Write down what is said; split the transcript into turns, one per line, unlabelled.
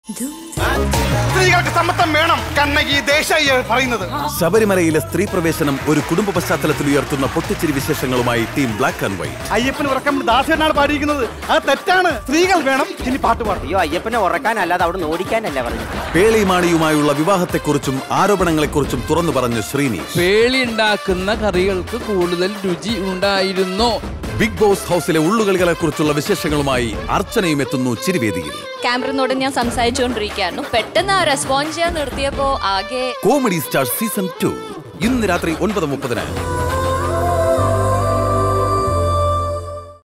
സ്ത്രീകൾക്ക് സമത്വം വേണം കണ്ണകി ദേശായി പറയുന്നത്
ശബരിമലയിലെ സ്ത്രീ പ്രവേശനം ഒരു കുടുംബ പശ്ചാത്തലത്തിൽ ഉയർത്തുന്ന പൊട്ടിച്ചിരി വിശേഷങ്ങളുമായി ടീം ബ്ലാക്ക് ആൻഡ് വൈറ്റ്
അയ്യപ്പന് ഉറക്കം ദാസനാണ് പാടിയിരിക്കുന്നത് അത് തെറ്റാണ് സ്ത്രീകൾ വേണം ഇനി പാട്ട് പാടും
അയ്യോ അയ്യപ്പനെ ഉറക്കാനല്ലാതെ അവിടെ ഓടിക്കാനല്ല പറഞ്ഞു
പേളിമാണിയുമായുള്ള വിവാഹത്തെക്കുറിച്ചും ആരോപണങ്ങളെക്കുറിച്ചും തുറന്നു പറഞ്ഞു ശ്രീനീഷ്
പേളി ഉണ്ടാക്കുന്ന കറികൾക്ക് കൂടുതൽ രുചി ഉണ്ടായിരുന്നു
ബിഗ് ബോസ് ഹൗസിലെ ഉള്ളുകളികളെ കുറിച്ചുള്ള വിശേഷങ്ങളുമായി അർച്ചനയും എത്തുന്നു ചിരിവേദിയിൽ
ക്യാമറനോട് ഞാൻ സംസാരിച്ചുകൊണ്ടിരിക്കുകയായിരുന്നു പെട്ടെന്ന് ആ റെസ്പോണ്ട് ചെയ്യാൻ നിർത്തിയപ്പോ ആകെ
കോമഡി സ്റ്റാർ സീസൺ ടു ഇന്ന് രാത്രി ഒൻപത് മുപ്പതിന്